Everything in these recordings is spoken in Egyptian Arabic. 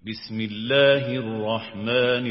بسم الله الرحمن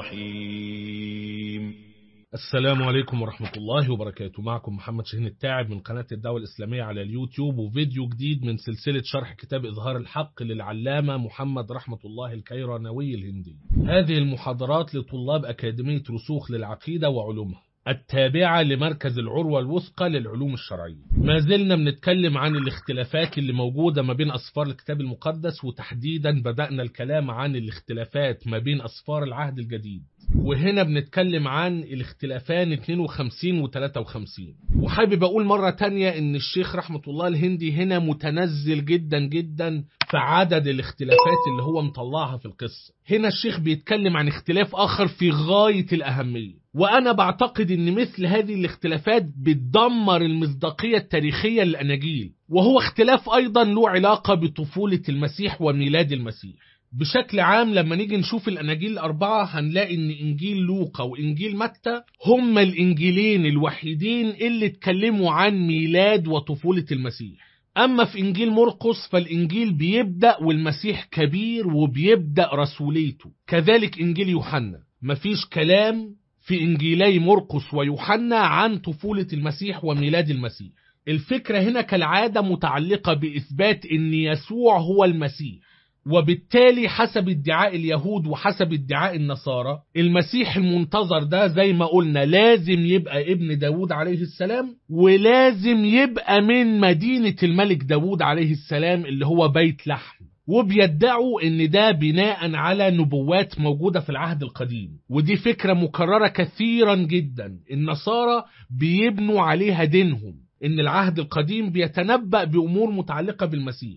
الرحيم السلام عليكم ورحمة الله وبركاته معكم محمد شاهين التاعب من قناة الدعوة الإسلامية على اليوتيوب وفيديو جديد من سلسلة شرح كتاب إظهار الحق للعلامة محمد رحمة الله الكيرانوي الهندي هذه المحاضرات لطلاب أكاديمية رسوخ للعقيدة وعلومها التابعة لمركز العروة الوثقى للعلوم الشرعية ما زلنا بنتكلم عن الاختلافات اللي موجودة ما بين أسفار الكتاب المقدس وتحديدا بدأنا الكلام عن الاختلافات ما بين أسفار العهد الجديد وهنا بنتكلم عن الاختلافان 52 و 53 وحابب أقول مرة تانية إن الشيخ رحمة الله الهندي هنا متنزل جدا جدا في عدد الاختلافات اللي هو مطلعها في القصة هنا الشيخ بيتكلم عن اختلاف آخر في غاية الأهمية وأنا بعتقد إن مثل هذه الاختلافات بتدمر المصداقية التاريخية للأناجيل وهو اختلاف أيضا له علاقة بطفولة المسيح وميلاد المسيح بشكل عام لما نيجي نشوف الأناجيل الأربعة هنلاقي إن إنجيل لوقا وإنجيل متى هما الإنجيلين الوحيدين اللي اتكلموا عن ميلاد وطفولة المسيح أما في إنجيل مرقس فالإنجيل بيبدأ والمسيح كبير وبيبدأ رسوليته كذلك إنجيل يوحنا مفيش كلام في إنجيلي مرقس ويوحنا عن طفولة المسيح وميلاد المسيح الفكرة هنا كالعادة متعلقة بإثبات أن يسوع هو المسيح وبالتالي حسب ادعاء اليهود وحسب ادعاء النصارى المسيح المنتظر ده زي ما قلنا لازم يبقى ابن داود عليه السلام ولازم يبقى من مدينة الملك داود عليه السلام اللي هو بيت لحم وبيدعوا ان ده بناء على نبوات موجودة في العهد القديم ودي فكرة مكررة كثيرا جدا النصارى بيبنوا عليها دينهم ان العهد القديم بيتنبأ بأمور متعلقة بالمسيح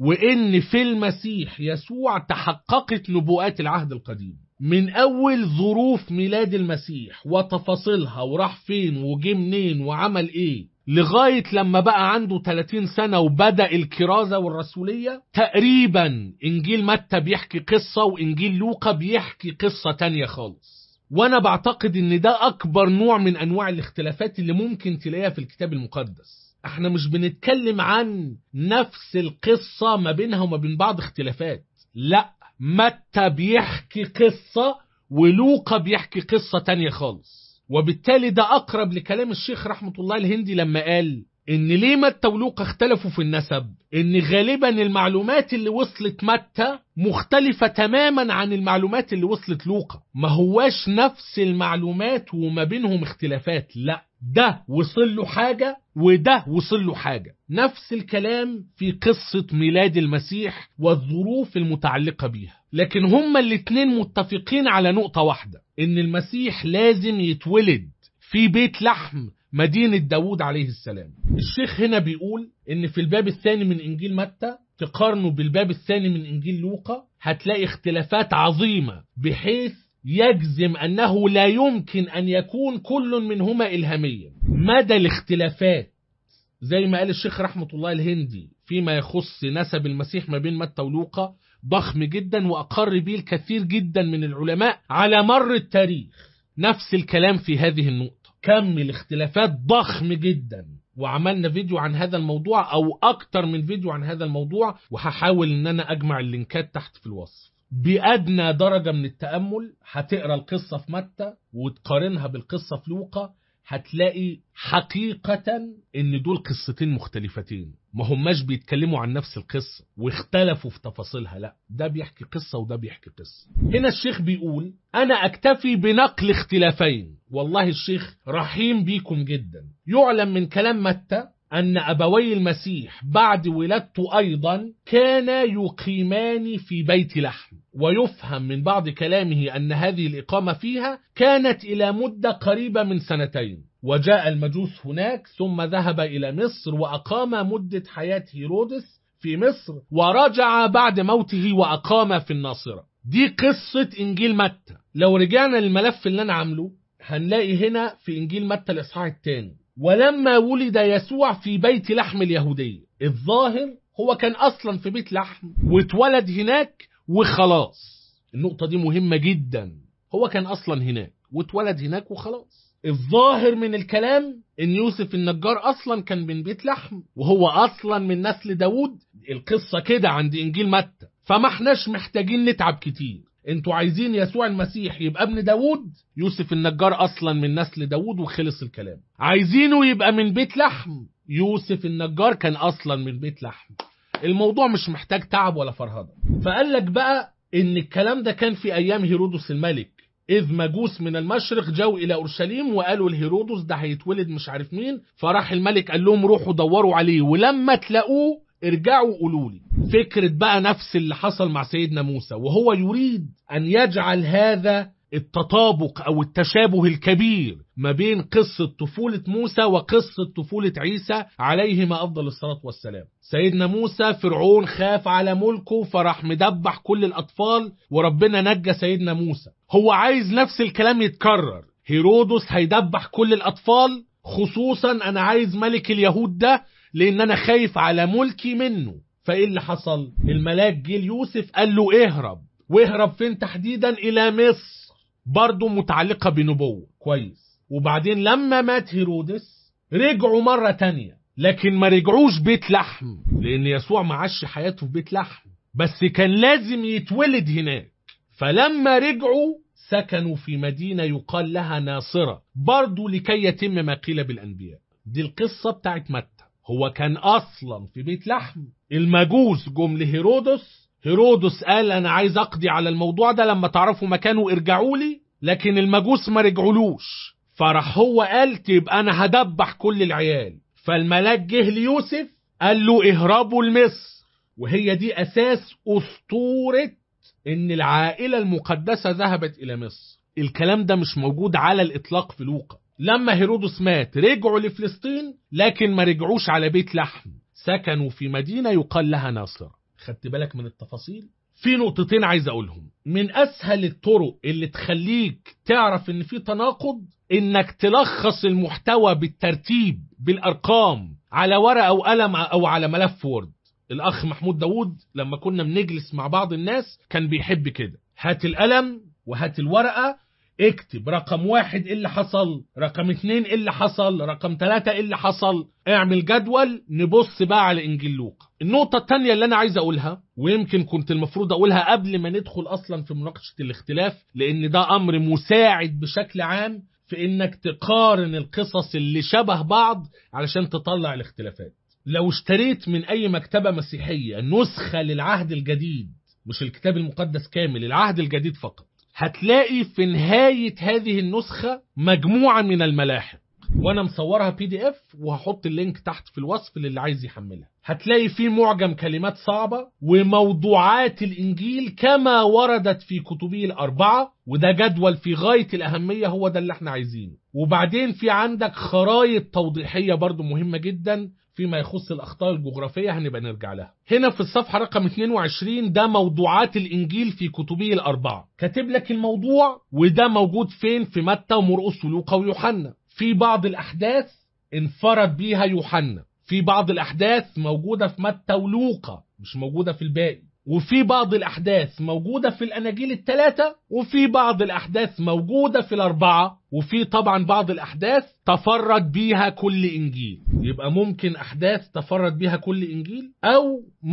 وإن في المسيح يسوع تحققت نبوءات العهد القديم من أول ظروف ميلاد المسيح وتفاصيلها وراح فين وجه منين وعمل إيه لغاية لما بقى عنده 30 سنة وبدأ الكرازة والرسولية تقريبا إنجيل متى بيحكي قصة وإنجيل لوقا بيحكي قصة تانية خالص وانا بعتقد ان ده اكبر نوع من انواع الاختلافات اللي ممكن تلاقيها في الكتاب المقدس احنا مش بنتكلم عن نفس القصة ما بينها وما بين بعض اختلافات لا متى بيحكي قصة ولوقا بيحكي قصة تانية خالص وبالتالي ده اقرب لكلام الشيخ رحمة الله الهندي لما قال ان ليه متى ولوقا اختلفوا في النسب ان غالبا المعلومات اللي وصلت متى مختلفة تماما عن المعلومات اللي وصلت لوقا ما هواش نفس المعلومات وما بينهم اختلافات لا ده وصل له حاجة وده وصل له حاجة نفس الكلام في قصة ميلاد المسيح والظروف المتعلقة بيها لكن هما الاتنين متفقين على نقطة واحدة ان المسيح لازم يتولد في بيت لحم مدينة داود عليه السلام الشيخ هنا بيقول ان في الباب الثاني من انجيل متى تقارنه بالباب الثاني من انجيل لوقا هتلاقي اختلافات عظيمة بحيث يجزم انه لا يمكن ان يكون كل منهما الهاميا مدى الاختلافات زي ما قال الشيخ رحمة الله الهندي فيما يخص نسب المسيح ما بين متى ولوقا ضخم جدا واقر به الكثير جدا من العلماء على مر التاريخ نفس الكلام في هذه النقطة كم الاختلافات ضخم جدا وعملنا فيديو عن هذا الموضوع او اكتر من فيديو عن هذا الموضوع وهحاول ان انا اجمع اللينكات تحت في الوصف بأدنى درجة من التأمل هتقرا القصة في متى وتقارنها بالقصة في لوقا هتلاقي حقيقة ان دول قصتين مختلفتين ما هماش بيتكلموا عن نفس القصة واختلفوا في تفاصيلها لا ده بيحكي قصة وده بيحكي قصة هنا الشيخ بيقول انا اكتفي بنقل اختلافين والله الشيخ رحيم بيكم جدا يعلم من كلام متى أن أبوي المسيح بعد ولادته أيضا كانا يقيمان في بيت لحم ويفهم من بعض كلامه أن هذه الإقامة فيها كانت إلى مدة قريبة من سنتين وجاء المجوس هناك ثم ذهب إلى مصر وأقام مدة حياة هيرودس في مصر ورجع بعد موته وأقام في الناصرة دي قصة إنجيل متى لو رجعنا للملف اللي أنا عامله هنلاقي هنا في إنجيل متى الإصحاح الثاني ولما ولد يسوع في بيت لحم اليهودية الظاهر هو كان أصلا في بيت لحم واتولد هناك وخلاص النقطة دي مهمة جدا هو كان أصلا هناك واتولد هناك وخلاص الظاهر من الكلام ان يوسف النجار اصلا كان من بيت لحم وهو اصلا من نسل داود القصة كده عند انجيل متى فما احناش محتاجين نتعب كتير انتوا عايزين يسوع المسيح يبقى ابن داود يوسف النجار اصلا من نسل داود وخلص الكلام عايزينه يبقى من بيت لحم يوسف النجار كان اصلا من بيت لحم الموضوع مش محتاج تعب ولا فرهضه فقال لك بقى ان الكلام ده كان في ايام هيرودس الملك إذ مجوس من المشرق جاوا إلى أورشليم وقالوا لهيرودس ده هيتولد مش عارف مين فراح الملك قال لهم روحوا دوروا عليه ولما تلاقوه ارجعوا قولوا لي فكرة بقى نفس اللي حصل مع سيدنا موسى وهو يريد أن يجعل هذا التطابق أو التشابه الكبير ما بين قصة طفولة موسى وقصة طفولة عيسى عليهما أفضل الصلاة والسلام سيدنا موسى فرعون خاف على ملكه فراح مدبح كل الأطفال وربنا نجى سيدنا موسى هو عايز نفس الكلام يتكرر هيرودس هيدبح كل الأطفال خصوصا أنا عايز ملك اليهود ده لأن أنا خايف على ملكي منه فإيه اللي حصل الملاك جه ليوسف قال له اهرب واهرب فين تحديدا إلى مصر برضه متعلقة بنبوة كويس وبعدين لما مات هيرودس رجعوا مرة تانية لكن ما رجعوش بيت لحم لأن يسوع ما عاش حياته في بيت لحم بس كان لازم يتولد هناك فلما رجعوا سكنوا في مدينة يقال لها ناصرة برضو لكي يتم ما قيل بالأنبياء دي القصة بتاعت متى هو كان أصلا في بيت لحم المجوس جم لهيرودس هيرودس قال أنا عايز أقضي على الموضوع ده لما تعرفوا مكانه ارجعوا لي لكن المجوس ما رجعولوش فراح هو قال تبقى أنا هدبح كل العيال فالملاك جه ليوسف قال له اهربوا لمصر وهي دي أساس أسطورة إن العائلة المقدسة ذهبت إلى مصر الكلام ده مش موجود على الإطلاق في لوقا لما هيرودس مات رجعوا لفلسطين لكن ما رجعوش على بيت لحم سكنوا في مدينة يقال لها ناصر خدت بالك من التفاصيل في نقطتين عايز اقولهم من اسهل الطرق اللي تخليك تعرف ان في تناقض انك تلخص المحتوى بالترتيب بالارقام على ورقه او قلم او على ملف وورد الاخ محمود داوود لما كنا بنجلس مع بعض الناس كان بيحب كده هات القلم وهات الورقه اكتب رقم واحد ايه اللي حصل رقم اتنين ايه اللي حصل رقم تلاتة ايه اللي حصل اعمل جدول نبص بقى على انجيل لوقا النقطة التانية اللي انا عايز اقولها ويمكن كنت المفروض اقولها قبل ما ندخل اصلا في مناقشة الاختلاف لان ده امر مساعد بشكل عام في انك تقارن القصص اللي شبه بعض علشان تطلع الاختلافات لو اشتريت من اي مكتبة مسيحية نسخة للعهد الجديد مش الكتاب المقدس كامل العهد الجديد فقط هتلاقي في نهاية هذه النسخة مجموعة من الملاحق وانا مصورها بي دي اف وهحط اللينك تحت في الوصف للي عايز يحملها هتلاقي فيه معجم كلمات صعبة وموضوعات الانجيل كما وردت في كتبه الاربعة وده جدول في غاية الاهمية هو ده اللي احنا عايزينه وبعدين في عندك خرايط توضيحية برضو مهمة جدا فيما يخص الأخطاء الجغرافية هنبقى نرجع لها هنا في الصفحة رقم 22 ده موضوعات الإنجيل في كتبه الأربعة كاتب لك الموضوع وده موجود فين في متى ومرقس ولوقا ويوحنا في بعض الأحداث انفرد بيها يوحنا في بعض الأحداث موجودة في متى ولوقا مش موجودة في الباقي وفي بعض الأحداث موجودة في الأناجيل الثلاثة وفي بعض الأحداث موجودة في الأربعة وفي طبعا بعض الأحداث تفرد بيها كل إنجيل يبقى ممكن أحداث تفرد بيها كل إنجيل أو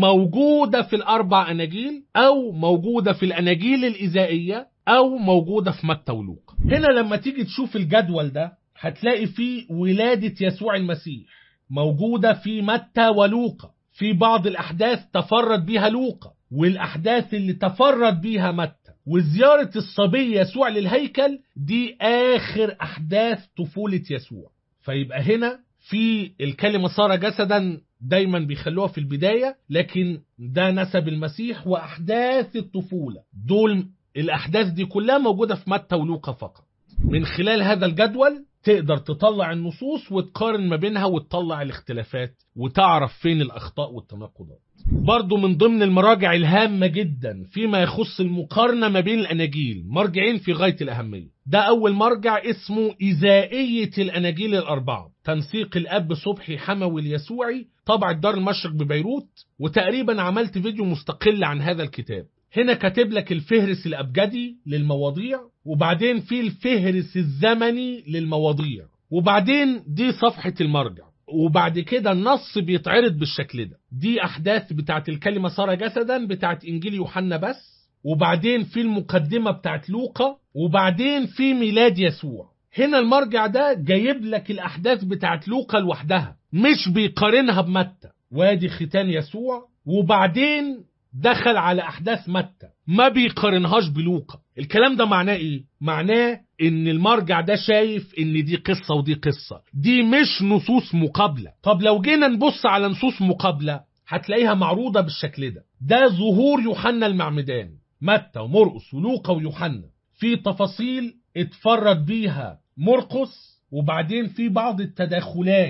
موجودة في الأربع أناجيل أو موجودة في الأناجيل الإزائية أو موجودة في متى ولوقا هنا لما تيجي تشوف الجدول ده هتلاقي فيه ولادة يسوع المسيح موجودة في متى ولوقا في بعض الأحداث تفرد بيها لوقا والأحداث اللي تفرد بيها متى وزيارة الصبي يسوع للهيكل دي آخر أحداث طفولة يسوع فيبقى هنا في الكلمة صار جسدا دايما بيخلوها في البداية لكن ده نسب المسيح وأحداث الطفولة دول الأحداث دي كلها موجودة في متى ولوقا فقط من خلال هذا الجدول تقدر تطلع النصوص وتقارن ما بينها وتطلع الاختلافات وتعرف فين الأخطاء والتناقضات برضو من ضمن المراجع الهامة جدا فيما يخص المقارنة ما بين الأناجيل مرجعين في غاية الأهمية ده أول مرجع اسمه إزائية الأناجيل الأربعة تنسيق الأب صبحي حموي اليسوعي طبع الدار المشرق ببيروت وتقريبا عملت فيديو مستقل عن هذا الكتاب هنا كاتب لك الفهرس الأبجدي للمواضيع وبعدين في الفهرس الزمني للمواضيع وبعدين دي صفحة المرجع وبعد كده النص بيتعرض بالشكل ده دي احداث بتاعت الكلمه صار جسدا بتاعت انجيل يوحنا بس وبعدين في المقدمه بتاعت لوقا وبعدين في ميلاد يسوع هنا المرجع ده جايب لك الاحداث بتاعت لوقا لوحدها مش بيقارنها بمتى وادي ختان يسوع وبعدين دخل على احداث متى ما بيقارنهاش بلوقا الكلام ده معناه ايه معناه ان المرجع ده شايف ان دي قصه ودي قصه دي مش نصوص مقابله طب لو جينا نبص على نصوص مقابله هتلاقيها معروضه بالشكل ده ده ظهور يوحنا المعمدان متى ومرقس ولوقا ويوحنا في تفاصيل اتفرج بيها مرقس وبعدين في بعض التداخلات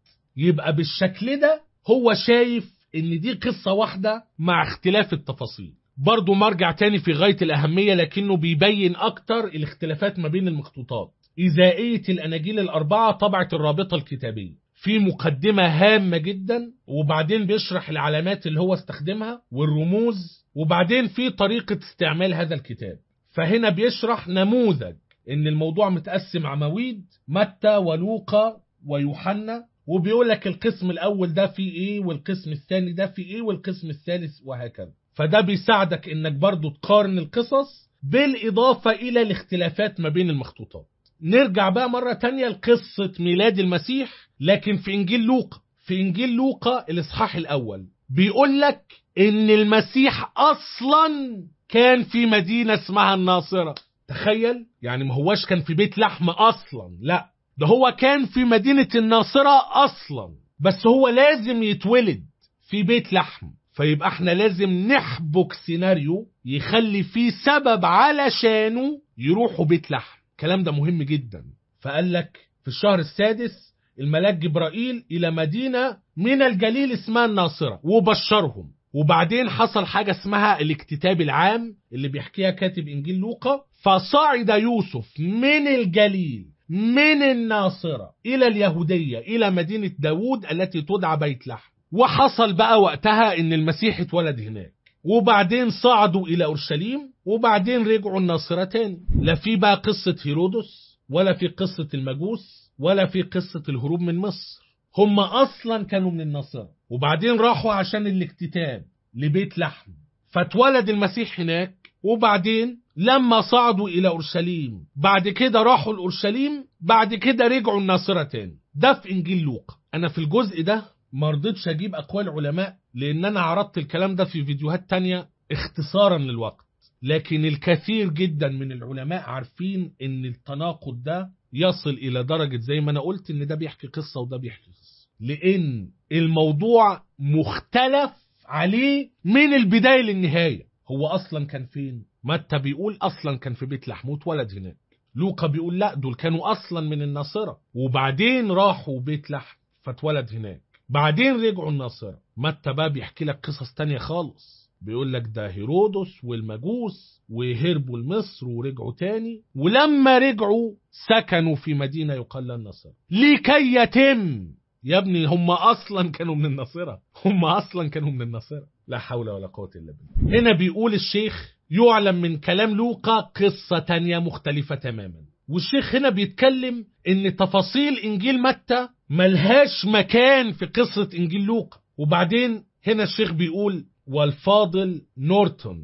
يبقى بالشكل ده هو شايف ان دي قصة واحدة مع اختلاف التفاصيل برضو مرجع تاني في غاية الأهمية لكنه بيبين أكتر الاختلافات ما بين المخطوطات إزائية الأناجيل الأربعة طبعة الرابطة الكتابية في مقدمة هامة جدا وبعدين بيشرح العلامات اللي هو استخدمها والرموز وبعدين في طريقة استعمال هذا الكتاب فهنا بيشرح نموذج ان الموضوع متقسم عواميد متى ولوقا ويوحنا وبيقول لك القسم الاول ده فيه ايه والقسم الثاني ده فيه ايه والقسم الثالث وهكذا فده بيساعدك انك برضو تقارن القصص بالاضافة الى الاختلافات ما بين المخطوطات نرجع بقى مرة تانية لقصة ميلاد المسيح لكن في انجيل لوقا في انجيل لوقا الاصحاح الاول بيقول لك ان المسيح اصلا كان في مدينة اسمها الناصرة تخيل يعني ما هواش كان في بيت لحم اصلا لا ده هو كان في مدينة الناصرة اصلا بس هو لازم يتولد في بيت لحم فيبقى احنا لازم نحبك سيناريو يخلي فيه سبب علشانه يروحوا بيت لحم الكلام ده مهم جدا فقال لك في الشهر السادس الملاك جبرائيل الى مدينة من الجليل اسمها الناصرة وبشرهم وبعدين حصل حاجة اسمها الاكتتاب العام اللي بيحكيها كاتب انجيل لوقا فصعد يوسف من الجليل من الناصرة الى اليهودية الى مدينة داود التي تدعى بيت لحم وحصل بقى وقتها ان المسيح اتولد هناك وبعدين صعدوا الى اورشليم وبعدين رجعوا الناصرة تاني لا في بقى قصة هيرودس ولا في قصة المجوس ولا في قصة الهروب من مصر هم اصلا كانوا من الناصرة وبعدين راحوا عشان الاكتتاب لبيت لحم فاتولد المسيح هناك وبعدين لما صعدوا الى اورشليم بعد كده راحوا لاورشليم بعد كده رجعوا الناصرة تاني ده في انجيل لوقا انا في الجزء ده ما رضيتش اجيب اقوال علماء لان انا عرضت الكلام ده في فيديوهات تانية اختصارا للوقت لكن الكثير جدا من العلماء عارفين ان التناقض ده يصل الى درجة زي ما انا قلت ان ده بيحكي قصة وده بيحكي قصة لان الموضوع مختلف عليه من البداية للنهاية هو اصلا كان فين متى بيقول اصلا كان في بيت لحم واتولد هناك لوقا بيقول لا دول كانوا اصلا من الناصرة وبعدين راحوا بيت لحم فاتولد هناك بعدين رجعوا الناصرة متى بقى بيحكي لك قصص تانية خالص بيقول لك ده هيرودس والمجوس وهربوا لمصر ورجعوا تاني ولما رجعوا سكنوا في مدينة يقال لها الناصرة لكي يتم يا ابني هم اصلا كانوا من الناصرة هم اصلا كانوا من الناصرة لا حول ولا قوة الا بالله هنا بيقول الشيخ يعلم من كلام لوقا قصة تانية مختلفة تماما والشيخ هنا بيتكلم ان تفاصيل انجيل متى ملهاش مكان في قصة انجيل لوقا وبعدين هنا الشيخ بيقول والفاضل نورتون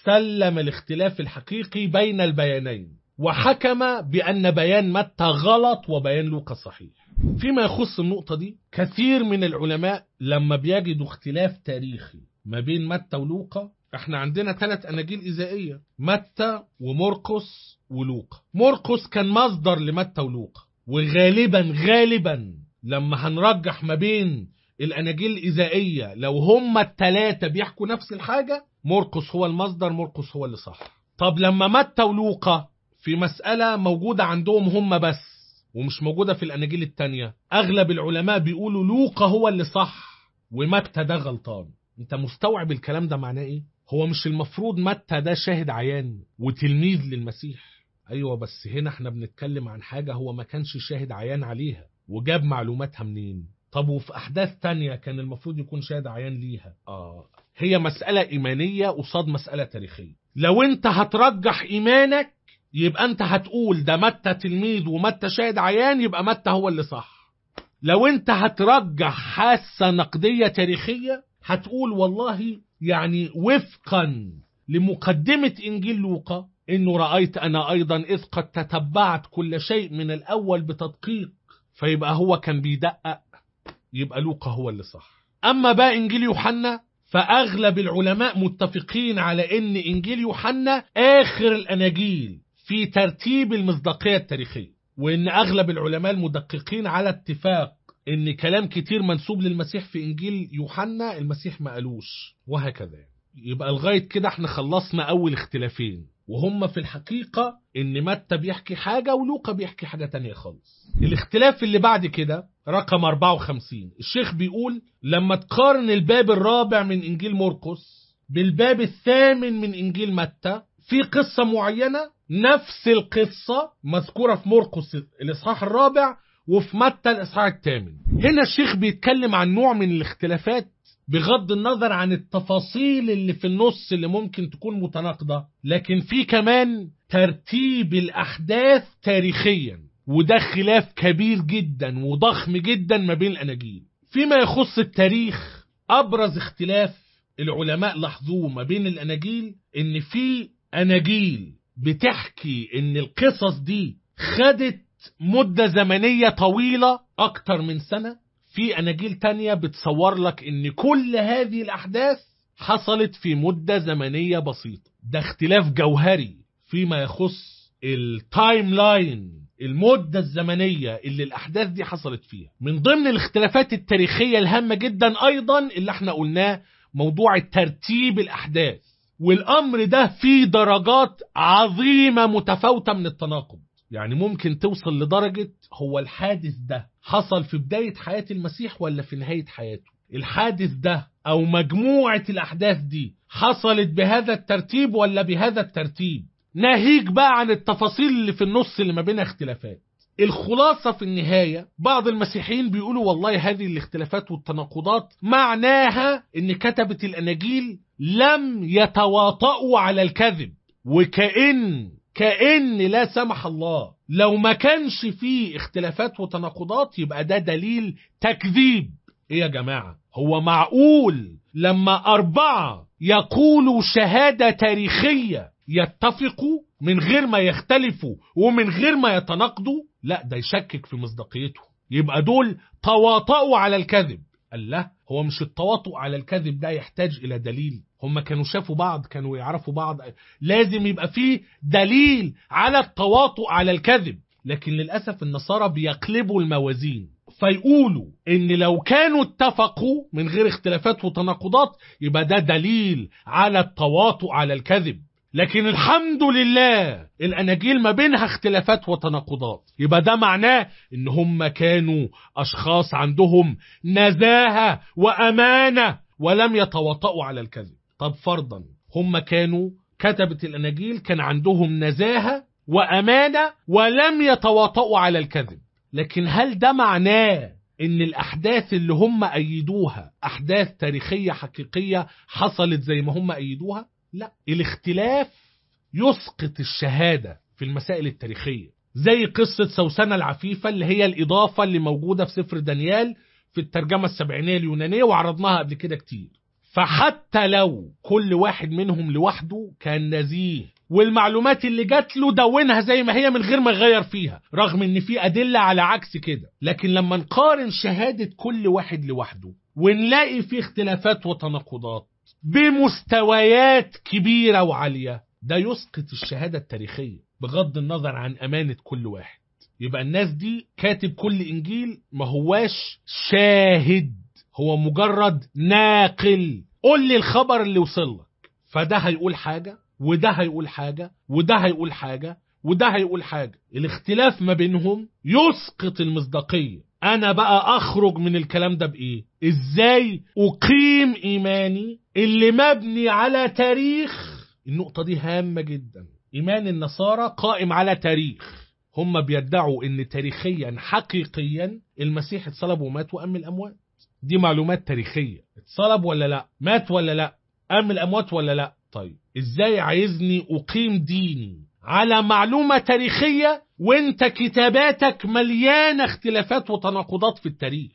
سلم الاختلاف الحقيقي بين البيانين وحكم بأن بيان متى غلط وبيان لوقا صحيح فيما يخص النقطة دي كثير من العلماء لما بيجدوا اختلاف تاريخي ما بين متى ولوقا احنا عندنا ثلاث اناجيل ايزائيه متى ومرقس ولوقا مرقس كان مصدر لمتى ولوقا وغالبا غالبا لما هنرجح ما بين الاناجيل الايزائيه لو هما الثلاثه بيحكوا نفس الحاجه مرقس هو المصدر مرقس هو اللي صح طب لما متى ولوقا في مساله موجوده عندهم هما بس ومش موجوده في الاناجيل التانية اغلب العلماء بيقولوا لوقا هو اللي صح ومتى ده غلطان انت مستوعب الكلام ده معناه ايه هو مش المفروض متى ده شاهد عيان وتلميذ للمسيح ايوه بس هنا احنا بنتكلم عن حاجه هو ما كانش شاهد عيان عليها وجاب معلوماتها منين طب وفي احداث تانية كان المفروض يكون شاهد عيان ليها اه هي مساله ايمانيه قصاد مساله تاريخيه لو انت هترجح ايمانك يبقى انت هتقول ده متى تلميذ ومتى شاهد عيان يبقى متى هو اللي صح لو انت هترجح حاسة نقدية تاريخية هتقول والله يعني وفقا لمقدمة إنجيل لوقا إنه رأيت أنا أيضا إذ قد تتبعت كل شيء من الأول بتدقيق فيبقى هو كان بيدقق يبقى لوقا هو اللي صح أما بقى إنجيل يوحنا فأغلب العلماء متفقين على إن إنجيل يوحنا آخر الأناجيل في ترتيب المصداقية التاريخية وإن أغلب العلماء المدققين على اتفاق إن كلام كتير منسوب للمسيح في إنجيل يوحنا المسيح ما قالوش وهكذا يبقى لغاية كده احنا خلصنا أول اختلافين وهم في الحقيقة إن متى بيحكي حاجة ولوقا بيحكي حاجة تانية خالص الاختلاف اللي بعد كده رقم 54 الشيخ بيقول لما تقارن الباب الرابع من إنجيل مرقس بالباب الثامن من إنجيل متى في قصة معينة نفس القصة مذكورة في مرقس الإصحاح الرابع وفي متى الإصحاح الثامن هنا الشيخ بيتكلم عن نوع من الاختلافات بغض النظر عن التفاصيل اللي في النص اللي ممكن تكون متناقضة لكن في كمان ترتيب الأحداث تاريخيا وده خلاف كبير جدا وضخم جدا ما بين الأناجيل فيما يخص التاريخ أبرز اختلاف العلماء لاحظوه ما بين الأناجيل إن في أناجيل بتحكي إن القصص دي خدت مدة زمنية طويلة أكتر من سنة في أناجيل تانية بتصور لك إن كل هذه الأحداث حصلت في مدة زمنية بسيطة ده اختلاف جوهري فيما يخص التايم لاين المدة الزمنية اللي الأحداث دي حصلت فيها من ضمن الاختلافات التاريخية الهامة جدا أيضا اللي احنا قلناه موضوع ترتيب الأحداث والأمر ده فيه درجات عظيمة متفاوتة من التناقض يعني ممكن توصل لدرجة هو الحادث ده حصل في بداية حياة المسيح ولا في نهاية حياته الحادث ده أو مجموعة الأحداث دي حصلت بهذا الترتيب ولا بهذا الترتيب ناهيك بقى عن التفاصيل اللي في النص اللي ما بينها اختلافات الخلاصة في النهاية بعض المسيحيين بيقولوا والله هذه الاختلافات والتناقضات معناها ان كتبة الأناجيل لم يتواطؤوا على الكذب وكأن كأن لا سمح الله لو ما كانش فيه اختلافات وتناقضات يبقى ده دليل تكذيب ايه يا جماعة هو معقول لما أربعة يقولوا شهادة تاريخية يتفقوا من غير ما يختلفوا ومن غير ما يتناقضوا لا ده يشكك في مصداقيته يبقى دول تواطؤوا على الكذب قال لا هو مش التواطؤ على الكذب ده يحتاج إلى دليل هم كانوا شافوا بعض كانوا يعرفوا بعض لازم يبقى فيه دليل على التواطؤ على الكذب لكن للأسف النصارى بيقلبوا الموازين فيقولوا ان لو كانوا اتفقوا من غير اختلافات وتناقضات يبقى ده دليل على التواطؤ على الكذب لكن الحمد لله الاناجيل ما بينها اختلافات وتناقضات يبقى ده معناه ان هم كانوا اشخاص عندهم نزاهه وامانه ولم يتواطؤوا على الكذب طب فرضا هم كانوا كتبة الاناجيل كان عندهم نزاهه وامانه ولم يتواطؤوا على الكذب لكن هل ده معناه ان الاحداث اللي هم ايدوها احداث تاريخيه حقيقيه حصلت زي ما هم ايدوها لا الاختلاف يسقط الشهادة في المسائل التاريخية زي قصة سوسنة العفيفة اللي هي الإضافة اللي موجودة في سفر دانيال في الترجمة السبعينية اليونانية وعرضناها قبل كده كتير فحتى لو كل واحد منهم لوحده كان نزيه والمعلومات اللي جات له دونها زي ما هي من غير ما يغير فيها رغم ان في ادله على عكس كده لكن لما نقارن شهاده كل واحد لوحده ونلاقي في اختلافات وتناقضات بمستويات كبيرة وعالية ده يسقط الشهادة التاريخية بغض النظر عن أمانة كل واحد يبقى الناس دي كاتب كل إنجيل ما هواش شاهد هو مجرد ناقل قول لي الخبر اللي وصلك فده هيقول حاجة وده هيقول حاجة وده هيقول حاجة وده هيقول حاجة الاختلاف ما بينهم يسقط المصداقية انا بقى اخرج من الكلام ده بايه ازاي اقيم ايماني اللي مبني على تاريخ النقطة دي هامة جدا ايمان النصارى قائم على تاريخ هم بيدعوا ان تاريخيا حقيقيا المسيح اتصلب ومات وام الاموات دي معلومات تاريخية اتصلب ولا لا مات ولا لا ام الاموات ولا لا طيب ازاي عايزني اقيم ديني على معلومة تاريخية وانت كتاباتك مليانة اختلافات وتناقضات في التاريخ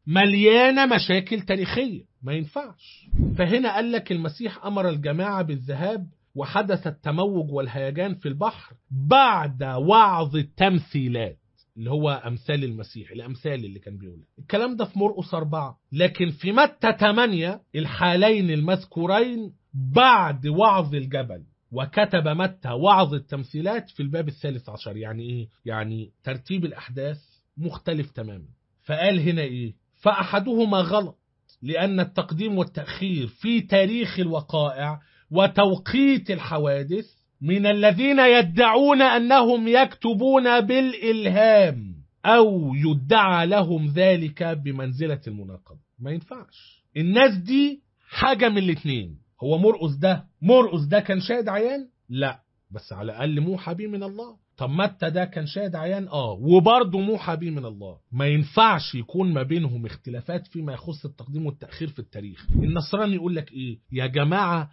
مليانة مشاكل تاريخية ما ينفعش فهنا قال لك المسيح أمر الجماعة بالذهاب وحدث التموج والهيجان في البحر بعد وعظ التمثيلات اللي هو أمثال المسيح الأمثال اللي كان بيقولها الكلام ده في مرقس أربعة لكن في متى 8 الحالين المذكورين بعد وعظ الجبل وكتب متى وعظ التمثيلات في الباب الثالث عشر يعني إيه؟ يعني ترتيب الأحداث مختلف تماما فقال هنا إيه؟ فأحدهما غلط لأن التقديم والتأخير في تاريخ الوقائع وتوقيت الحوادث من الذين يدعون أنهم يكتبون بالإلهام أو يدعى لهم ذلك بمنزلة المناقضة ما ينفعش الناس دي حاجة من الاتنين هو مرقس ده مرقس ده كان شاهد عيان لا بس على الأقل موحى بيه من الله طب متى ده كان شاهد عيان اه وبرضه موحى بيه من الله ما ينفعش يكون ما بينهم اختلافات فيما يخص التقديم والتأخير في التاريخ النصراني يقول لك ايه يا جماعة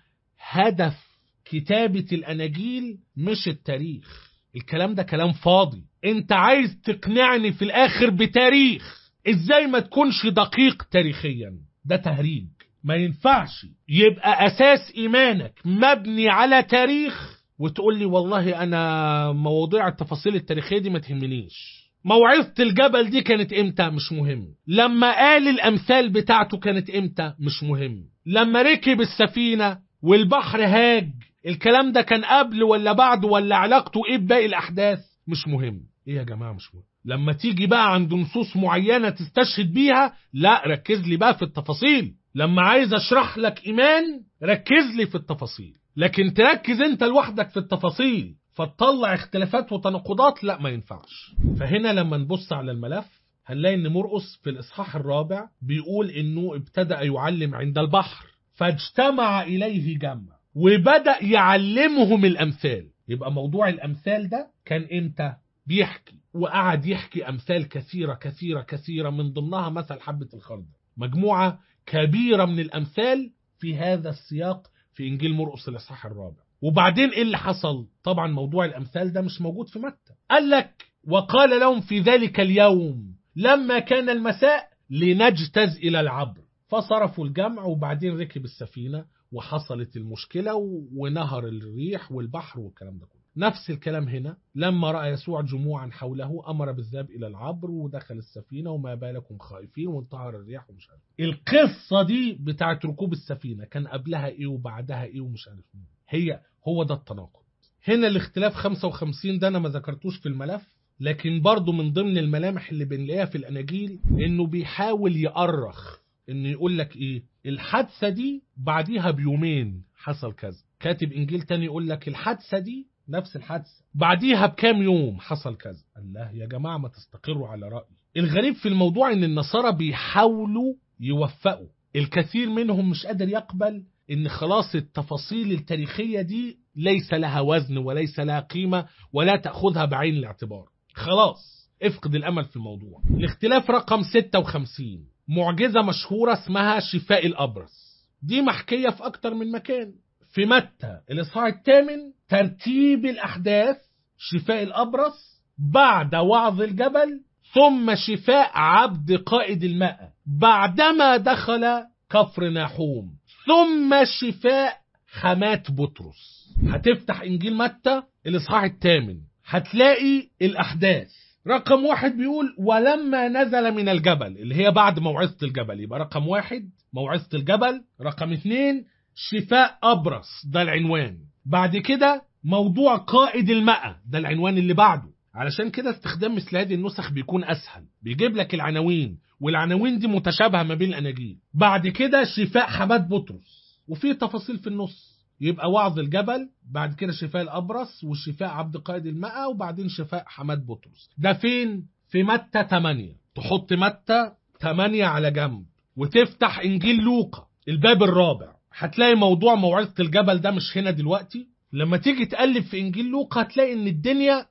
هدف كتابة الأناجيل مش التاريخ الكلام ده كلام فاضي انت عايز تقنعني في الآخر بتاريخ ازاي ما تكونش دقيق تاريخيا ده تهريج ما ينفعش يبقى أساس إيمانك مبني على تاريخ وتقول لي والله أنا مواضيع التفاصيل التاريخية دي ما تهمنيش موعظة الجبل دي كانت امتى مش مهم لما قال الأمثال بتاعته كانت امتى مش مهم لما ركب السفينة والبحر هاج الكلام ده كان قبل ولا بعد ولا علاقته ايه بباقي الأحداث مش مهم ايه يا جماعة مش مهم لما تيجي بقى عند نصوص معينة تستشهد بيها لا ركز لي بقى في التفاصيل لما عايز اشرح لك ايمان ركز لي في التفاصيل لكن تركز انت لوحدك في التفاصيل فتطلع اختلافات وتناقضات لا ما ينفعش فهنا لما نبص على الملف هنلاقي ان مرقس في الاصحاح الرابع بيقول انه ابتدأ يعلم عند البحر فاجتمع اليه جمع وبدأ يعلمهم الامثال يبقى موضوع الامثال ده كان امتى بيحكي وقعد يحكي امثال كثيرة كثيرة كثيرة من ضمنها مثل حبة الخردل مجموعة كبيرة من الامثال في هذا السياق في انجيل مرقس الاصحاح الرابع وبعدين ايه اللي حصل طبعا موضوع الامثال ده مش موجود في متى قال لك وقال لهم في ذلك اليوم لما كان المساء لنجتز الى العبر فصرفوا الجمع وبعدين ركب السفينه وحصلت المشكله ونهر الريح والبحر والكلام ده كله نفس الكلام هنا لما راى يسوع جموعا حوله امر بالذهاب الى العبر ودخل السفينه وما بالكم خائفين وانتهر الريح ومش عارف القصه دي بتاعت ركوب السفينه كان قبلها ايه وبعدها ايه ومش عارف مين هي هو ده التناقض هنا الاختلاف 55 ده انا ما ذكرتوش في الملف لكن برضه من ضمن الملامح اللي بنلاقيها في الاناجيل انه بيحاول يأرخ انه يقول لك ايه الحادثه دي بعديها بيومين حصل كذا كاتب انجيل تاني يقول لك الحادثه دي نفس الحادثه بعديها بكام يوم حصل كذا الله يا جماعه ما تستقروا على رايي الغريب في الموضوع ان النصارى بيحاولوا يوفقوا الكثير منهم مش قادر يقبل ان خلاص التفاصيل التاريخيه دي ليس لها وزن وليس لها قيمه ولا تاخذها بعين الاعتبار خلاص افقد الامل في الموضوع الاختلاف رقم 56 معجزه مشهوره اسمها شفاء الابرص دي محكيه في اكتر من مكان في متى الاصحاح الثامن ترتيب الاحداث شفاء الابرص بعد وعظ الجبل ثم شفاء عبد قائد الماء بعدما دخل كفر ناحوم ثم شفاء حماة بطرس هتفتح انجيل متى الاصحاح الثامن هتلاقي الاحداث رقم واحد بيقول ولما نزل من الجبل اللي هي بعد موعظة الجبل يبقى رقم واحد موعظة الجبل رقم اتنين شفاء أبرص ده العنوان بعد كده موضوع قائد الماء ده العنوان اللي بعده علشان كده استخدام مثل هذه النسخ بيكون أسهل بيجيب لك العناوين والعناوين دي متشابهة ما بين الأناجيل بعد كده شفاء حماد بطرس وفي تفاصيل في النص يبقى وعظ الجبل بعد كده شفاء الأبرص وشفاء عبد قائد الماء وبعدين شفاء حماد بطرس ده فين؟ في متى 8 تحط متى 8 على جنب وتفتح إنجيل لوقا الباب الرابع هتلاقي موضوع موعظة الجبل ده مش هنا دلوقتي لما تيجي تقلب في إنجيل لوقا هتلاقي إن الدنيا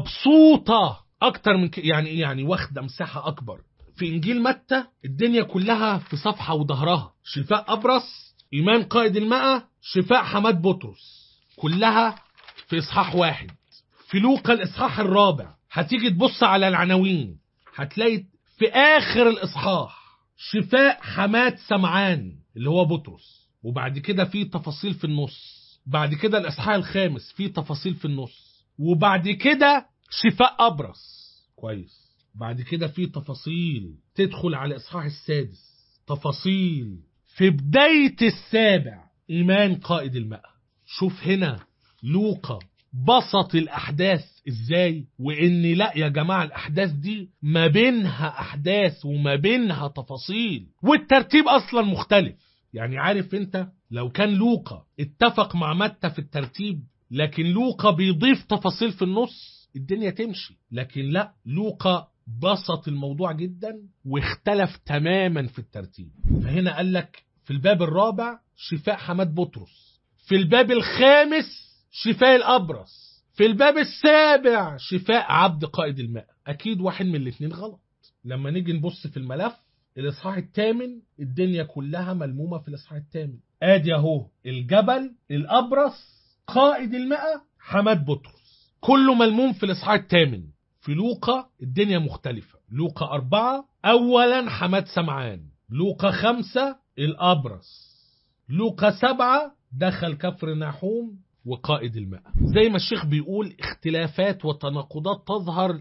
مبسوطة أكتر من ك... يعني إيه يعني واخدة مساحة أكبر في إنجيل متى الدنيا كلها في صفحة وظهرها شفاء أبرص إيمان قائد الماء شفاء حماد بطرس كلها في إصحاح واحد في لوقا الإصحاح الرابع هتيجي تبص على العناوين هتلاقي في آخر الإصحاح شفاء حماد سمعان اللي هو بطرس وبعد كده في تفاصيل في النص بعد كده الإصحاح الخامس في تفاصيل في النص وبعد كده شفاء أبرص كويس بعد كده في تفاصيل تدخل على الإصحاح السادس تفاصيل في بداية السابع إيمان قائد الماء شوف هنا لوقا بسط الأحداث إزاي وإن لا يا جماعة الأحداث دي ما بينها أحداث وما بينها تفاصيل والترتيب أصلا مختلف يعني عارف انت لو كان لوقا اتفق مع متى في الترتيب لكن لوقا بيضيف تفاصيل في النص الدنيا تمشي لكن لا لوقا بسط الموضوع جدا واختلف تماما في الترتيب فهنا قال لك في الباب الرابع شفاء حماد بطرس في الباب الخامس شفاء الأبرص في الباب السابع شفاء عبد قائد الماء أكيد واحد من الاثنين غلط لما نيجي نبص في الملف الإصحاح الثامن الدنيا كلها ملمومة في الإصحاح الثامن آدي أهو الجبل الأبرص قائد الماء حماد بطرس كله ملموم في الإصحاح الثامن في لوقا الدنيا مختلفة لوقا أربعة أولا حماد سمعان لوقا خمسة الأبرص لوقا سبعة دخل كفر ناحوم وقائد الماء زي ما الشيخ بيقول اختلافات وتناقضات تظهر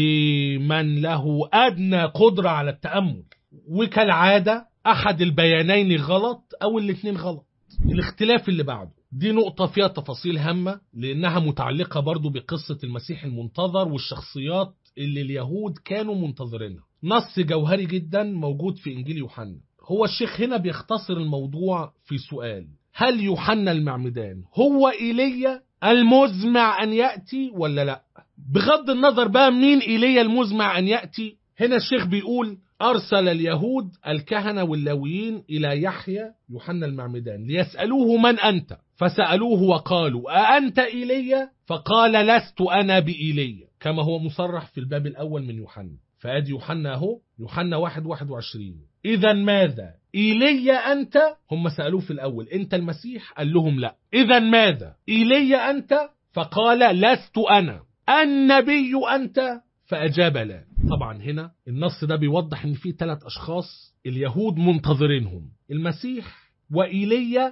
لمن له أدنى قدرة على التأمل وكالعادة أحد البيانين غلط أو الاثنين غلط الاختلاف اللي بعده دي نقطة فيها تفاصيل هامة لأنها متعلقة برضو بقصة المسيح المنتظر والشخصيات اللي اليهود كانوا منتظرينها نص جوهري جدا موجود في إنجيل يوحنا هو الشيخ هنا بيختصر الموضوع في سؤال هل يوحنا المعمدان هو إيليا المزمع أن يأتي ولا لا بغض النظر بقى مين إيليا المزمع أن يأتي هنا الشيخ بيقول أرسل اليهود الكهنة واللاويين إلى يحيى يوحنا المعمدان ليسألوه من أنت فسألوه وقالوا أأنت إيليا فقال لست أنا بإيليا كما هو مصرح في الباب الأول من يوحنا فأدي يوحنا أهو يوحنا واحد واحد وعشرين إذا ماذا إيليا أنت هم سألوه في الأول أنت المسيح قال لهم لا إذا ماذا إيليا أنت فقال لست أنا النبي أنت فأجاب لا طبعا هنا النص ده بيوضح ان في ثلاث اشخاص اليهود منتظرينهم المسيح وإيليا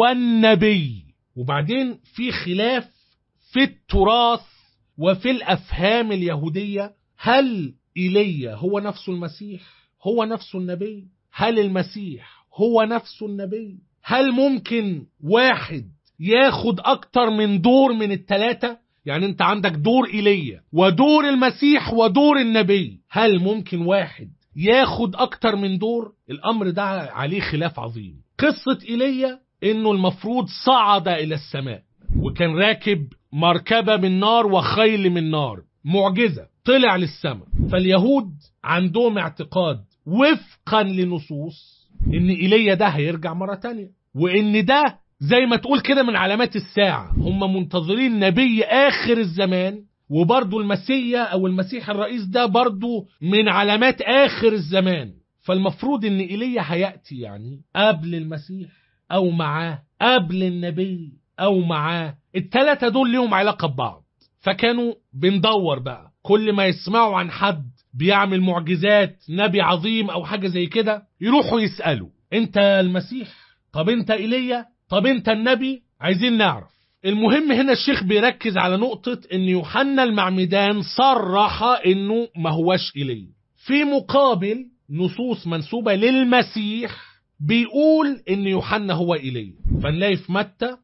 والنبي وبعدين في خلاف في التراث وفي الأفهام اليهودية هل إيليا هو نفسه المسيح هو نفسه النبي هل المسيح هو نفسه النبي هل ممكن واحد ياخد أكتر من دور من التلاتة يعني انت عندك دور ايليا ودور المسيح ودور النبي هل ممكن واحد ياخد اكتر من دور الامر ده عليه خلاف عظيم قصة ايليا انه المفروض صعد الى السماء وكان راكب مركبة من نار وخيل من نار معجزة طلع للسماء فاليهود عندهم اعتقاد وفقا لنصوص ان ايليا ده هيرجع مرة تانية وان ده زي ما تقول كده من علامات الساعة هم منتظرين نبي آخر الزمان وبرضو المسيا أو المسيح الرئيس ده برضو من علامات آخر الزمان فالمفروض ان إيليا هيأتي يعني قبل المسيح أو معاه قبل النبي أو معاه التلاتة دول ليهم علاقة ببعض فكانوا بندور بقى كل ما يسمعوا عن حد بيعمل معجزات نبي عظيم أو حاجة زي كده يروحوا يسألوا انت المسيح طب انت إيليا طب انت النبي عايزين نعرف المهم هنا الشيخ بيركز على نقطة ان يوحنا المعمدان صرح انه ما هوش إليه في مقابل نصوص منسوبة للمسيح بيقول ان يوحنا هو إليه فنلاقي في متى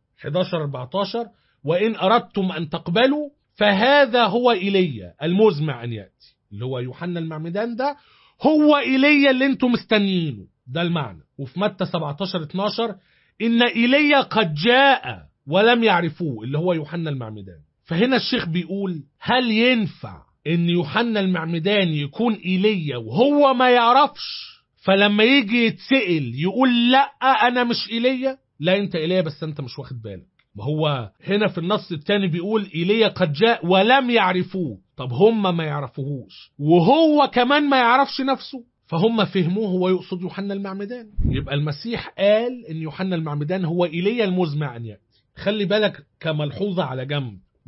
11-14 وإن أردتم أن تقبلوا فهذا هو إلي المزمع أن يأتي اللي هو يوحنا المعمدان ده هو إلي اللي انتم مستنيينه ده المعنى وفي متى 17-12 إن إيليا قد جاء ولم يعرفوه اللي هو يوحنا المعمدان فهنا الشيخ بيقول هل ينفع إن يوحنا المعمدان يكون إيليا وهو ما يعرفش فلما يجي يتسأل يقول لا أنا مش إيليا لا أنت إيليا بس أنت مش واخد بالك ما هو هنا في النص الثاني بيقول إيليا قد جاء ولم يعرفوه طب هم ما يعرفوهوش وهو كمان ما يعرفش نفسه فهم فهموه هو يقصد يوحنا المعمدان يبقى المسيح قال ان يوحنا المعمدان هو ايليا المزمع ان ياتي خلي بالك كملحوظه على جنب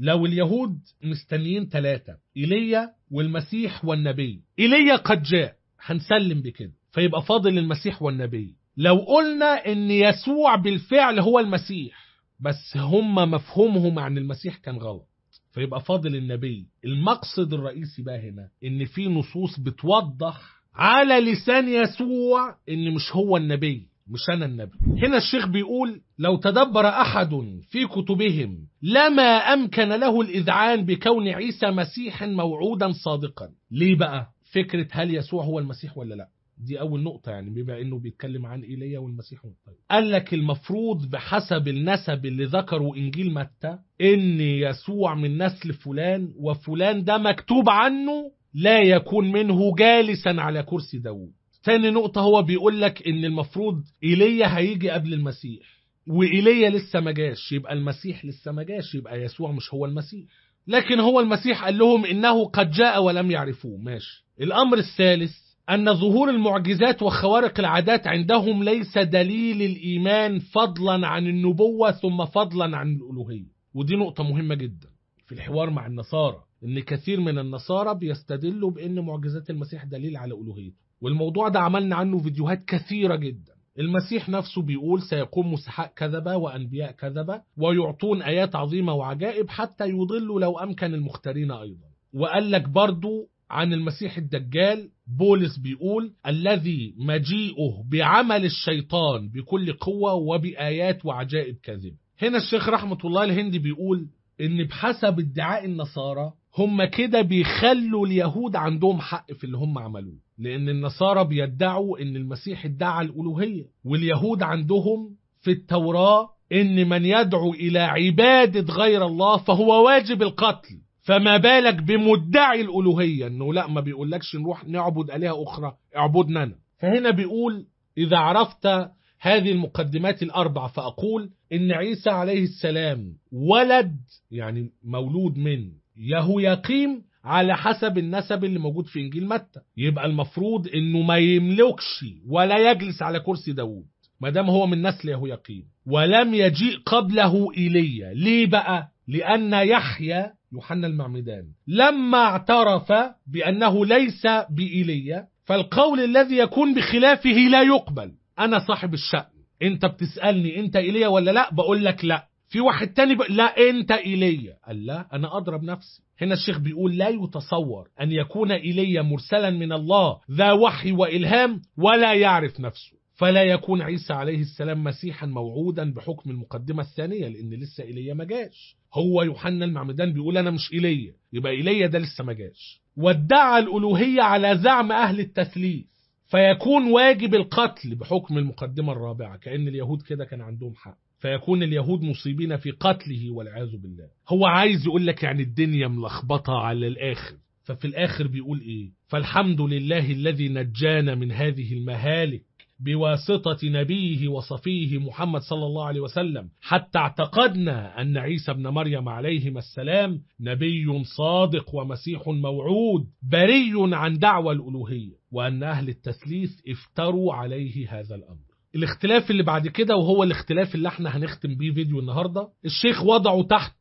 لو اليهود مستنيين ثلاثة إيليا والمسيح والنبي إيليا قد جاء هنسلم بكده فيبقى فاضل المسيح والنبي لو قلنا ان يسوع بالفعل هو المسيح بس هم مفهومهم عن المسيح كان غلط فيبقى فاضل النبي المقصد الرئيسي بقى هنا ان في نصوص بتوضح على لسان يسوع ان مش هو النبي مش انا النبي هنا الشيخ بيقول لو تدبر احد في كتبهم لما امكن له الاذعان بكون عيسى مسيحا موعودا صادقا ليه بقى فكره هل يسوع هو المسيح ولا لا دي أول نقطة يعني بما إنه بيتكلم عن إيليا والمسيح طيب. قال لك المفروض بحسب النسب اللي ذكره إنجيل متى إن يسوع من نسل فلان وفلان ده مكتوب عنه لا يكون منه جالسا على كرسي داوود تاني نقطة هو بيقول لك إن المفروض إيليا هيجي قبل المسيح وإيليا لسه ما جاش يبقى المسيح لسه ما جاش يبقى يسوع مش هو المسيح لكن هو المسيح قال لهم إنه قد جاء ولم يعرفوه ماشي الأمر الثالث أن ظهور المعجزات وخوارق العادات عندهم ليس دليل الإيمان فضلا عن النبوة ثم فضلا عن الألوهية ودي نقطة مهمة جدا في الحوار مع النصارى إن كثير من النصارى بيستدلوا بأن معجزات المسيح دليل على ألوهيته والموضوع ده عملنا عنه فيديوهات كثيرة جدا المسيح نفسه بيقول سيقوم مسحاء كذبة وأنبياء كذبة ويعطون آيات عظيمة وعجائب حتى يضلوا لو أمكن المختارين أيضا وقال لك برضو عن المسيح الدجال بولس بيقول الذي مجيئه بعمل الشيطان بكل قوة وبآيات وعجائب كاذبة هنا الشيخ رحمة الله الهندي بيقول ان بحسب ادعاء النصارى هم كده بيخلوا اليهود عندهم حق في اللي هم عملوه لان النصارى بيدعوا ان المسيح ادعى الالوهية واليهود عندهم في التوراة ان من يدعو الى عبادة غير الله فهو واجب القتل فما بالك بمدعي الألوهية انه لا ما بيقولكش نروح نعبد آلهة أخرى اعبدنا أنا فهنا بيقول إذا عرفت هذه المقدمات الأربع فأقول إن عيسى عليه السلام ولد يعني مولود من يهوياقيم على حسب النسب اللي موجود في إنجيل متى يبقى المفروض إنه ما يملكش ولا يجلس على كرسي داوود ما دام هو من نسل يهوياقيم ولم يجيء قبله إيليا ليه بقى لأن يحيى يوحنا المعمدان لما اعترف بأنه ليس بإيليا فالقول الذي يكون بخلافه لا يقبل أنا صاحب الشأن أنت بتسألني أنت إيليا ولا لا بقول لك لا في واحد تاني بقى لا أنت إيليا قال لا أنا أضرب نفسي هنا الشيخ بيقول لا يتصور أن يكون إيليا مرسلا من الله ذا وحي وإلهام ولا يعرف نفسه فلا يكون عيسى عليه السلام مسيحا موعودا بحكم المقدمة الثانية لأن لسه إيليا ما جاش هو يوحنا المعمدان بيقول أنا مش إيليا يبقى إيليا ده لسه ما جاش وادعى الألوهية على زعم أهل التثليث فيكون واجب القتل بحكم المقدمة الرابعة كأن اليهود كده كان عندهم حق فيكون اليهود مصيبين في قتله والعياذ بالله هو عايز يقول لك يعني الدنيا ملخبطة على الآخر ففي الآخر بيقول إيه فالحمد لله الذي نجانا من هذه المهالك بواسطة نبيه وصفيه محمد صلى الله عليه وسلم حتى اعتقدنا أن عيسى ابن مريم عليهما السلام نبي صادق ومسيح موعود بري عن دعوى الألوهية وأن أهل التثليث افتروا عليه هذا الأمر الاختلاف اللي بعد كده وهو الاختلاف اللي احنا هنختم بيه فيديو النهاردة الشيخ وضعه تحت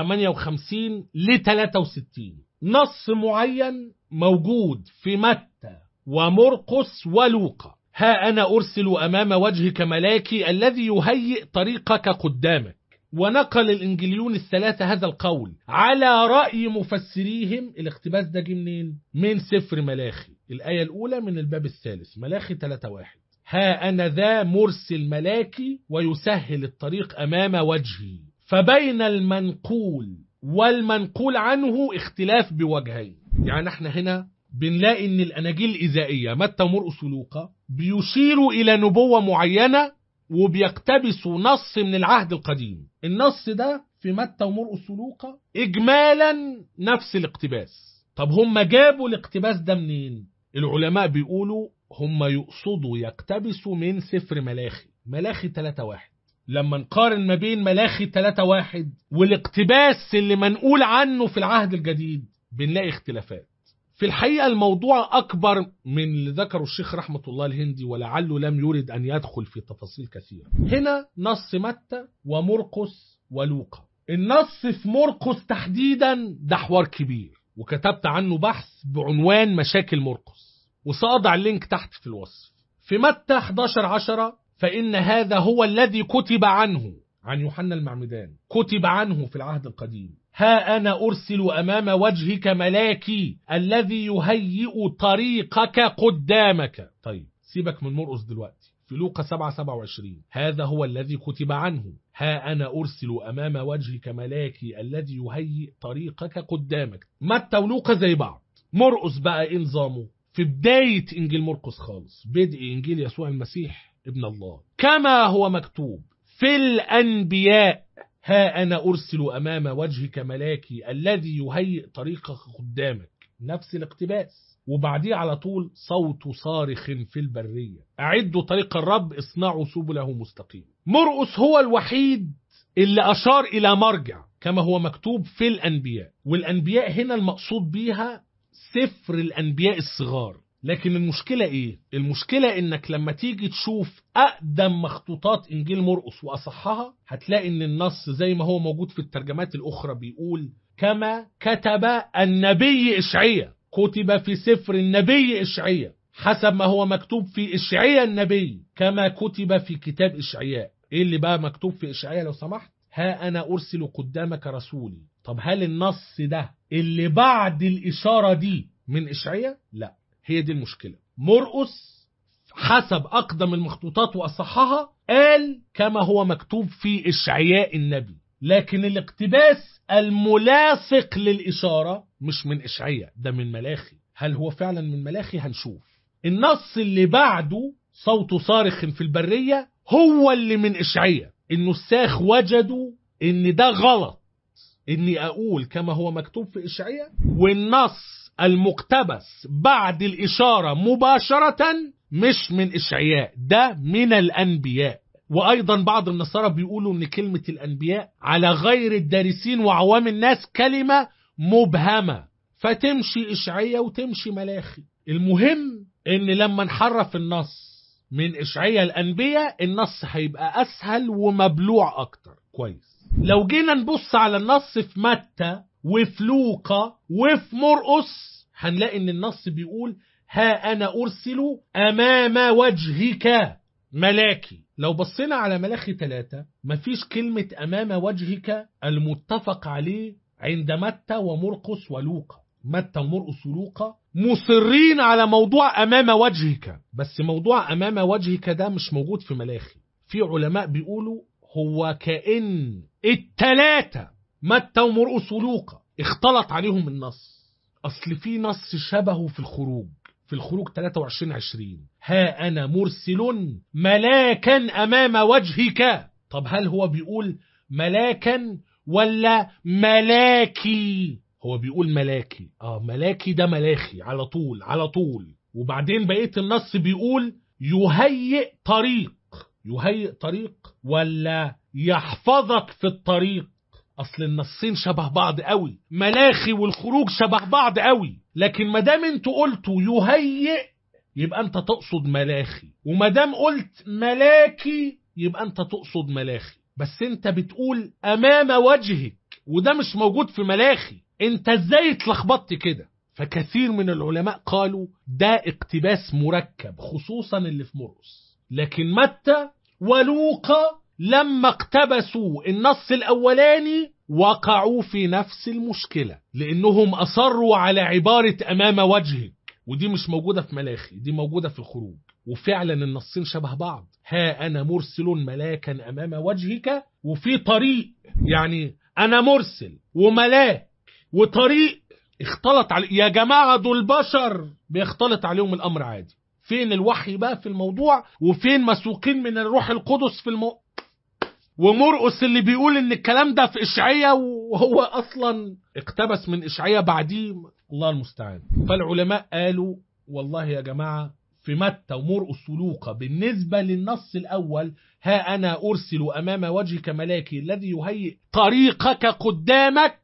58 ل 63 نص معين موجود في متى ومرقس ولوقا ها أنا أرسل أمام وجهك ملاكي الذي يهيئ طريقك قدامك ونقل الإنجليون الثلاثة هذا القول على رأي مفسريهم الاقتباس ده جه منين؟ من سفر ملاخي الآية الأولى من الباب الثالث ملاخي 3 واحد ها أنا ذا مرسل ملاكي ويسهل الطريق أمام وجهي فبين المنقول والمنقول عنه اختلاف بوجهين يعني احنا هنا بنلاقي ان الاناجيل الاذائيه متى ومرقس ولوقا بيشيروا الى نبوه معينه وبيقتبسوا نص من العهد القديم النص ده في متى ومرقس ولوقا اجمالا نفس الاقتباس طب هم جابوا الاقتباس ده منين العلماء بيقولوا هم يقصدوا يقتبسوا من سفر ملاخي ملاخي 3 واحد لما نقارن ما بين ملاخي 3 واحد والاقتباس اللي منقول عنه في العهد الجديد بنلاقي اختلافات في الحقيقة الموضوع أكبر من اللي ذكره الشيخ رحمة الله الهندي ولعله لم يرد أن يدخل في تفاصيل كثيرة هنا نص متى ومرقس ولوقا النص في مرقس تحديدا ده حوار كبير وكتبت عنه بحث بعنوان مشاكل مرقس وسأضع اللينك تحت في الوصف في متى 11 عشرة فإن هذا هو الذي كتب عنه عن يوحنا المعمدان كتب عنه في العهد القديم ها أنا أرسل أمام وجهك ملاكي الذي يهيئ طريقك قدامك طيب سيبك من مرقس دلوقتي في لوقا 7 27 هذا هو الذي كتب عنه ها أنا أرسل أمام وجهك ملاكي الذي يهيئ طريقك قدامك متى ولوقا زي بعض مرقس بقى إيه نظامه في بداية إنجيل مرقس خالص بدء إنجيل يسوع المسيح ابن الله كما هو مكتوب في الأنبياء ها أنا أرسل أمام وجهك ملاكي الذي يهيئ طريقك قدامك نفس الاقتباس وبعديه على طول صوت صارخ في البرية أعدوا طريق الرب اصنعوا سبله مستقيم مرقس هو الوحيد اللي أشار إلى مرجع كما هو مكتوب في الأنبياء والأنبياء هنا المقصود بيها سفر الأنبياء الصغار لكن المشكلة إيه؟ المشكلة إنك لما تيجي تشوف أقدم مخطوطات إنجيل مرقس وأصحها هتلاقي إن النص زي ما هو موجود في الترجمات الأخرى بيقول كما كتب النبي إشعيا كتب في سفر النبي إشعيا حسب ما هو مكتوب في إشعيا النبي كما كتب في كتاب إشعياء إيه اللي بقى مكتوب في إشعياء لو سمحت ها أنا أرسل قدامك رسولي طب هل النص ده اللي بعد الإشارة دي من إشعياء؟ لا هي دي المشكلة مرقس حسب أقدم المخطوطات وأصحها قال كما هو مكتوب في إشعياء النبي لكن الاقتباس الملاصق للإشارة مش من إشعياء ده من ملاخي هل هو فعلا من ملاخي هنشوف النص اللي بعده صوت صارخ في البرية هو اللي من إشعياء النساخ وجدوا إن ده غلط إني أقول كما هو مكتوب في إشعياء والنص المقتبس بعد الإشارة مباشرة مش من إشعياء ده من الأنبياء وأيضا بعض النصارى بيقولوا إن كلمة الأنبياء على غير الدارسين وعوام الناس كلمة مبهمة فتمشي إشعياء وتمشي ملاخي المهم إن لما نحرف النص من إشعياء الأنبياء النص هيبقى أسهل ومبلوع أكتر كويس لو جينا نبص على النص في متى وفي لوقا وفي مرقس هنلاقي ان النص بيقول ها انا ارسل امام وجهك ملاكي لو بصينا على ملاخي ثلاثة مفيش كلمة امام وجهك المتفق عليه عند متى ومرقس ولوقا متى ومرقس ولوقا مصرين على موضوع امام وجهك بس موضوع امام وجهك ده مش موجود في ملاخي في علماء بيقولوا هو كأن التلاتة متى ومرقس ولوقا اختلط عليهم النص أصل في نص شبهه في الخروج في الخروج 23 20 ها أنا مرسل ملاكا أمام وجهك طب هل هو بيقول ملاكا ولا ملاكي هو بيقول ملاكي اه ملاكي ده ملاخي على طول على طول وبعدين بقية النص بيقول يهيئ طريق يهيئ طريق ولا يحفظك في الطريق اصل النصين شبه بعض قوي ملاخي والخروج شبه بعض قوي لكن ما دام انتوا قلتوا يهيئ يبقى انت تقصد ملاخي وما دام قلت ملاكي يبقى انت تقصد ملاخي بس انت بتقول امام وجهك وده مش موجود في ملاخي انت ازاي اتلخبطت كده فكثير من العلماء قالوا ده اقتباس مركب خصوصا اللي في مرقس لكن متى ولوقا لما اقتبسوا النص الأولاني وقعوا في نفس المشكلة لأنهم أصروا على عبارة أمام وجهك ودي مش موجودة في ملاخي دي موجودة في الخروج وفعلا النصين شبه بعض ها أنا مرسل ملاكا أمام وجهك وفي طريق يعني أنا مرسل وملاك وطريق اختلط علي يا جماعة دول بشر بيختلط عليهم الأمر عادي فين الوحي بقى في الموضوع وفين مسوقين من الروح القدس في الموضوع ومرقس اللي بيقول ان الكلام ده في اشعياء وهو اصلا اقتبس من اشعياء بعديه الله المستعان فالعلماء قالوا والله يا جماعه في متى ومرقس ولوقا بالنسبه للنص الاول ها انا ارسل امام وجهك ملاكي الذي يهيئ طريقك قدامك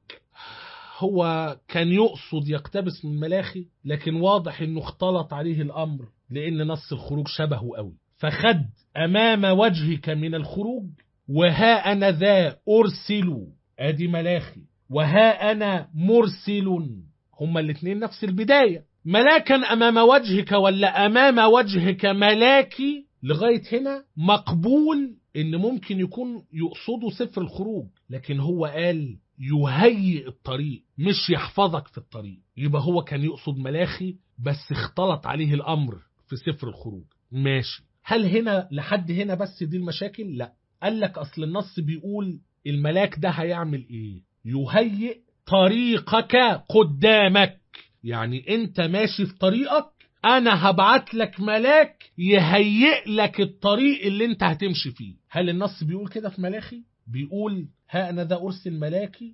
هو كان يقصد يقتبس من ملاخي لكن واضح انه اختلط عليه الامر لان نص الخروج شبهه قوي فخد امام وجهك من الخروج وها أنا ذا أرسل ادي ملاخي وها انا مرسل هما الاثنين نفس البدايه ملاكا امام وجهك ولا امام وجهك ملاكي لغايه هنا مقبول ان ممكن يكون يقصده سفر الخروج لكن هو قال يهيئ الطريق مش يحفظك في الطريق يبقى هو كان يقصد ملاخي بس اختلط عليه الامر في سفر الخروج ماشي هل هنا لحد هنا بس دي المشاكل لا قال لك اصل النص بيقول الملاك ده هيعمل ايه يهيئ طريقك قدامك يعني انت ماشي في طريقك انا هبعت لك ملاك يهيئ لك الطريق اللي انت هتمشي فيه هل النص بيقول كده في ملاخي بيقول ها انا ذا ارسل ملاكي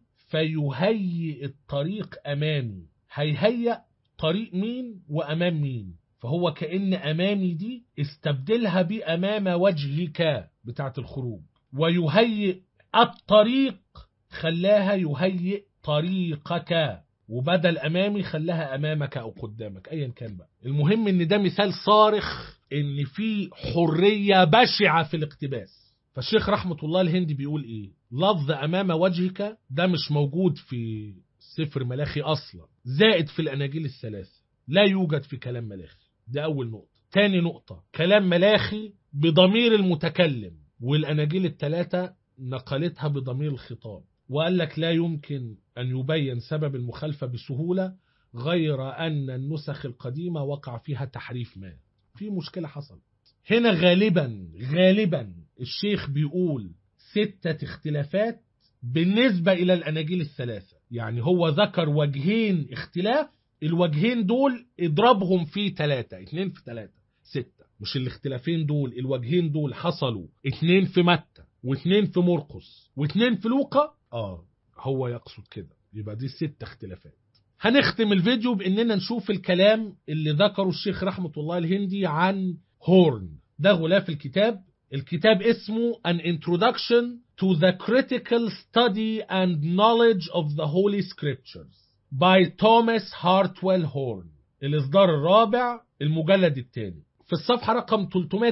فيهيئ الطريق امامي هيهيئ طريق مين وامام مين فهو كأن أمامي دي استبدلها بأمام وجهك بتاعة الخروج ويهيئ الطريق خلاها يهيئ طريقك وبدل أمامي خلاها أمامك أو قدامك أيا كان بقى المهم إن ده مثال صارخ إن في حرية بشعة في الاقتباس فالشيخ رحمة الله الهندي بيقول إيه لفظ أمام وجهك ده مش موجود في سفر ملاخي أصلا زائد في الأناجيل الثلاثة لا يوجد في كلام ملاخي ده أول نقطة تاني نقطة كلام ملاخي بضمير المتكلم والأناجيل الثلاثة نقلتها بضمير الخطاب وقال لك لا يمكن أن يبين سبب المخالفة بسهولة غير أن النسخ القديمة وقع فيها تحريف ما في مشكلة حصلت هنا غالبا غالبا الشيخ بيقول ستة اختلافات بالنسبة إلى الأناجيل الثلاثة يعني هو ذكر وجهين اختلاف الوجهين دول اضربهم في ثلاثة اتنين في ثلاثة ستة مش الاختلافين دول الوجهين دول حصلوا اتنين في متى واتنين في مرقس واتنين في لوقا اه هو يقصد كده يبقى دي ست اختلافات هنختم الفيديو باننا نشوف الكلام اللي ذكره الشيخ رحمة الله الهندي عن هورن ده غلاف الكتاب الكتاب اسمه An Introduction to the Critical Study and Knowledge of the Holy Scriptures by Thomas Hartwell Horn الإصدار الرابع المجلد الثاني في الصفحة رقم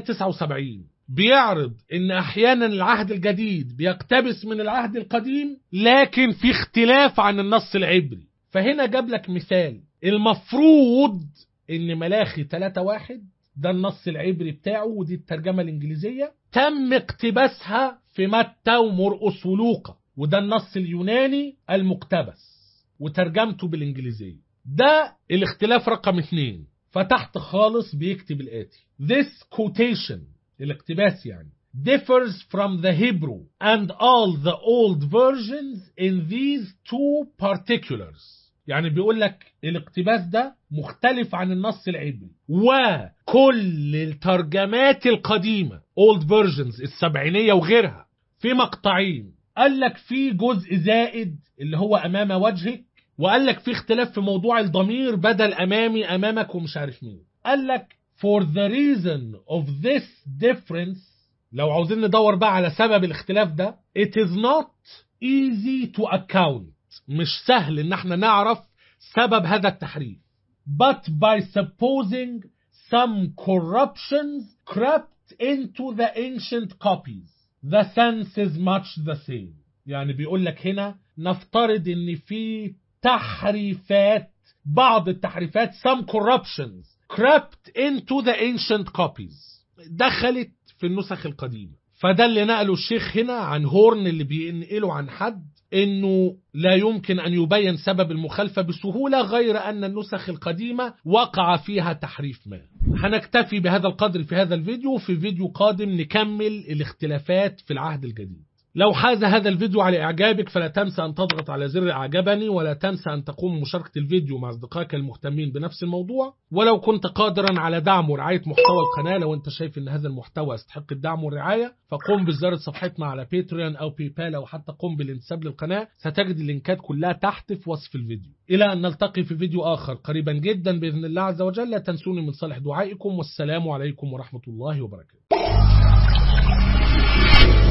379 بيعرض ان احيانا العهد الجديد بيقتبس من العهد القديم لكن في اختلاف عن النص العبري فهنا جاب لك مثال المفروض ان ملاخي 3 واحد ده النص العبري بتاعه ودي الترجمة الانجليزية تم اقتباسها في متى ومرقس ولوقا وده النص اليوناني المقتبس وترجمته بالانجليزية ده الاختلاف رقم اتنين فتحت خالص بيكتب الآتي This quotation الاقتباس يعني differs from the Hebrew and all the old versions in these two particulars يعني بيقول لك الاقتباس ده مختلف عن النص العبري وكل الترجمات القديمة old versions السبعينية وغيرها في مقطعين قال لك في جزء زائد اللي هو أمام وجهك وقال لك في اختلاف في موضوع الضمير بدل أمامي أمامك ومش عارف مين قال لك for the reason of this difference لو عاوزين ندور بقى على سبب الاختلاف ده it is not easy to account مش سهل ان احنا نعرف سبب هذا التحريف but by supposing some corruptions crept into the ancient copies the sense is much the same يعني بيقول لك هنا نفترض ان في تحريفات بعض التحريفات some corruptions crept into the ancient copies دخلت في النسخ القديمة فده اللي نقله الشيخ هنا عن هورن اللي بينقله عن حد انه لا يمكن ان يبين سبب المخالفة بسهولة غير ان النسخ القديمة وقع فيها تحريف ما هنكتفي بهذا القدر في هذا الفيديو في فيديو قادم نكمل الاختلافات في العهد الجديد لو حاز هذا الفيديو على إعجابك فلا تنسى أن تضغط على زر أعجبني ولا تنسى أن تقوم بمشاركة الفيديو مع أصدقائك المهتمين بنفس الموضوع ولو كنت قادرا على دعم ورعاية محتوى القناة لو أنت شايف أن هذا المحتوى يستحق الدعم والرعاية فقم بزيارة صفحتنا على باتريون أو باي بال أو حتى قم بالانتساب للقناة ستجد اللينكات كلها تحت في وصف الفيديو إلى أن نلتقي في فيديو آخر قريبا جدا بإذن الله عز وجل لا تنسوني من صالح دعائكم والسلام عليكم ورحمة الله وبركاته